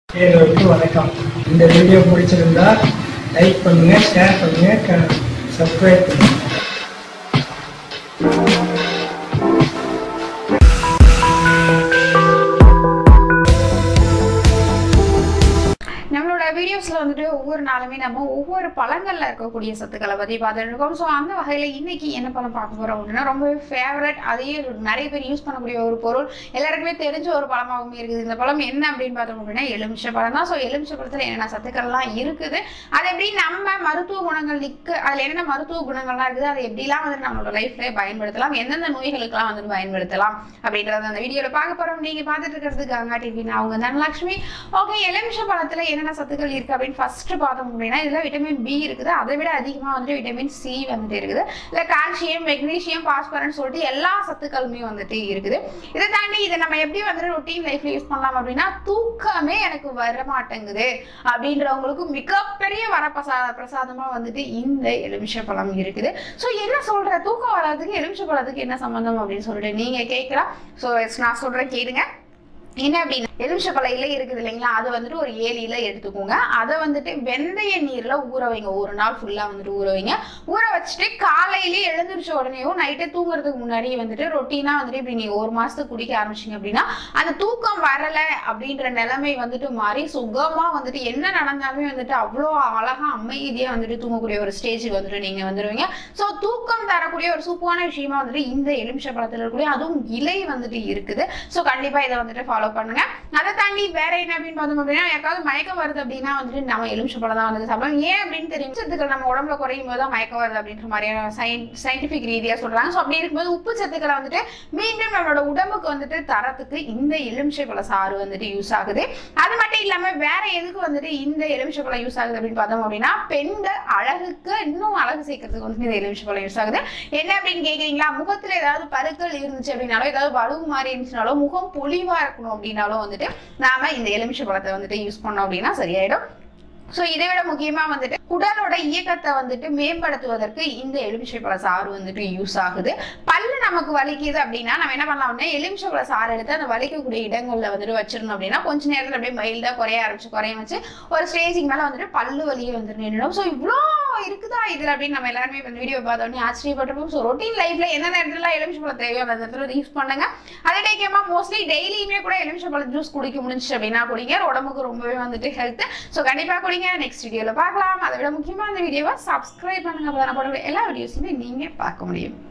நேயர்களுக்கு வணக்கம் இந்த வீடியோ பிடிச்சிருந்தா லைக் பண்ணுங்க ஷேர் பண்ணுங்க சப்ஸ்கிரைப் பண்ணுங்க நம்மளோட வீடியோஸ்ல வந்துட்டு ஒவ்வொரு நாளுமே நம்ம ஒவ்வொரு பழங்கள்ல இருக்கக்கூடிய சத்துக்களை பத்தி பார்த்துட்டு இருக்கோம் ஸோ அந்த வகையில இன்னைக்கு என்ன பழம் பார்க்க போறோம் அப்படின்னா ரொம்பவே ஃபேவரட் அதையும் நிறைய பேர் யூஸ் பண்ணக்கூடிய ஒரு பொருள் எல்லாருக்குமே தெரிஞ்ச ஒரு பழமாகவும் இருக்குது இந்த பழம் என்ன அப்படின்னு பார்த்தோம் அப்படின்னா எலுமிச்சை பழம் தான் ஸோ எலுமிச்சை பழத்துல என்னென்ன சத்துக்கள்லாம் இருக்குது அது எப்படி நம்ம மருத்துவ குணங்கள் நிக்க அதுல என்னென்ன மருத்துவ குணங்கள்லாம் இருக்குது அதை எப்படிலாம் வந்து நம்மளோட லைஃப்ல பயன்படுத்தலாம் எந்தெந்த நோய்களுக்கெல்லாம் வந்து பயன்படுத்தலாம் அப்படின்றத அந்த வீடியோல பார்க்க போறோம் நீங்க பார்த்துட்டு இருக்கிறது கங்கா டிவி நான் அவங்க தனலட்சுமி ஓகே எலுமிச்சை பழத்துல என்னென்ன சத்துக்கள் இருக்கு அப்படின்னு ஃபர்ஸ்ட் பார்த்தோம் அப்படின்னா இதுல விட்டமின் பி இருக்குது அதை விட அதிகமா வந்துட்டு விட்டமின் சி வந்துட்டு இருக்குது இல்ல கால்சியம் மெக்னீசியம் பாஸ்பரன் சொல்லிட்டு எல்லா சத்துக்களுமே வந்துட்டு இருக்குது இதை தாண்டி இதை நம்ம எப்படி வந்துட்டு ரொட்டீன் லைஃப்ல யூஸ் பண்ணலாம் அப்படின்னா தூக்கமே எனக்கு வர மாட்டேங்குது அப்படின்றவங்களுக்கு மிகப்பெரிய வரப்பிரசா பிரசாதமா வந்துட்டு இந்த எலுமிச்சை பழம் இருக்குது ஸோ என்ன சொல்ற தூக்கம் வராதுக்கு எலுமிச்சை பழத்துக்கு என்ன சம்பந்தம் அப்படின்னு சொல்லிட்டு நீங்க கேட்கலாம் ஸோ நான் சொல்றேன் கேளுங்க என்ன அப்படின்னா எலுமிச்சப்பழ இலை இருக்குது இல்லைங்களா அது வந்துட்டு ஒரு ஏழு இலை எடுத்துக்கோங்க அதை வந்துட்டு வெந்தய நீர்ல ஊற வைங்க ஒரு நாள் ஃபுல்லா வந்துட்டு ஊற வைங்க ஊற வச்சுட்டு காலையிலே எழுந்திரிச்ச உடனேயும் நைட்டே தூங்குறதுக்கு முன்னாடியே வந்துட்டு ரொட்டீனா வந்துட்டு இப்படி நீங்க ஒரு மாசத்துக்கு குடிக்க ஆரம்பிச்சீங்க அப்படின்னா அந்த தூக்கம் வரல அப்படின்ற நிலைமை வந்துட்டு மாறி சுகமா வந்துட்டு என்ன நடந்தாலுமே வந்துட்டு அவ்வளோ அழகா அமைதியா வந்துட்டு தூங்கக்கூடிய ஒரு ஸ்டேஜுக்கு வந்துட்டு நீங்க வந்துருவீங்க ஸோ தூக்கம் தரக்கூடிய ஒரு சூப்பான விஷயமா வந்துட்டு இந்த எலுமிச்சை பழத்துல இருக்கக்கூடிய அதுவும் இலை வந்துட்டு இருக்குது ஸோ கண்டிப்பா இதை வந்துட்டு ஃபாலோ பண்ணுங்க அதை தாண்டி வேற என்ன அப்படின்னு பார்த்தோம் அப்படின்னா யாருக்காவது மயக்கம் வருது அப்படின்னா வந்துட்டு நம்ம எலுமிச்சை பழம் தான் வந்து சாப்பிடலாம் ஏன் அப்படின்னு தெரியும் சத்துக்கள் நம்ம உடம்புல குறையும் போது தான் மயக்கம் வருது அப்படின்ற மாதிரியான சயின்டிபிக் ரீதியா சொல்றாங்க ஸோ அப்படி இருக்கும்போது உப்பு சத்துக்களை வந்துட்டு மீண்டும் நம்மளோட உடம்புக்கு வந்துட்டு தரத்துக்கு இந்த எலுமிச்சை பழ சாறு வந்துட்டு யூஸ் ஆகுது அது மட்டும் இல்லாம வேற எதுக்கு வந்துட்டு இந்த எலுமிச்சை பழம் யூஸ் ஆகுது அப்படின்னு பார்த்தோம் அப்படின்னா பெண்கள் அழகுக்கு இன்னும் அழகு சேர்க்கறதுக்கு வந்து இந்த எலுமிச்சை பழம் யூஸ் ஆகுது என்ன அப்படின்னு கேக்குறீங்களா முகத்துல ஏதாவது பருக்கள் இருந்துச்சு அப்படின்னாலோ ஏதாவது வலுவு மாதிரி இருந்துச்சுனாலோ முகம் பொலிவா இருக்கணும் அப்படின்னாலும் வந்துட்டு நாம இந்த எலுமிச்சை பழத்தை வந்துட்டு யூஸ் பண்ணோம் அப்படின்னா சரியாயிடும் ஸோ இதை விட முக்கியமா வந்துட்டு குடலோட இயக்கத்தை வந்துட்டு மேம்படுத்துவதற்கு இந்த எலுமிச்சை பழ சாறு வந்துட்டு யூஸ் ஆகுது பல்லு நமக்கு வலிக்குது அப்படின்னா நம்ம என்ன பண்ணலாம் அப்படின்னா எலுமிச்சை பழ சாறு எடுத்து அந்த வலிக்கக்கூடிய இடங்கள்ல வந்துட்டு வச்சிருந்தோம் அப்படின்னா கொஞ்ச நேரத்துல அப்படியே மைல்டா குறைய ஆரம்பிச்சு குறைய வச்சு ஒரு ஸ்டேஜிங் மேல வந்துட்டு பல்லு வலியே வந்துட்டு நின்றுடும் ஸோ இவ்வளோ இருக்குதா இதுல அப்படின்னு நம்ம எல்லாருமே இந்த வீடியோ பார்த்தோன்னே ஆச்சரியப்பட்டிருப்போம் ஸோ ரொட்டீன் லைஃப்ல எந்த நேரத்துல எலுமிச்சை பழம் தேவையோ அந்த நேரத்துல யூஸ் பண்ணுங்க அதே டைக்கமா மோஸ்ட்லி டெய்லியுமே கூட எலுமிச்சை பழம் ஜூஸ் குடிக்க முடிஞ்சுச்சு அப்படின்னா குடிங்க உடம்புக்கு ரொம்பவே வந்துட்டு ஹெல்த் ஸோ கண்டிப்பா குடிங்க நெக்ஸ்ட் வீடியோல பார்க்கலாம் அதை விட முக்கியமா இந்த வீடியோவை சப்ஸ்கிரைப் பண்ணுங்க அப்போ நான் போடக்கூடிய எல்லா வீடியோஸுமே நீங்க பார்க்க முடியும்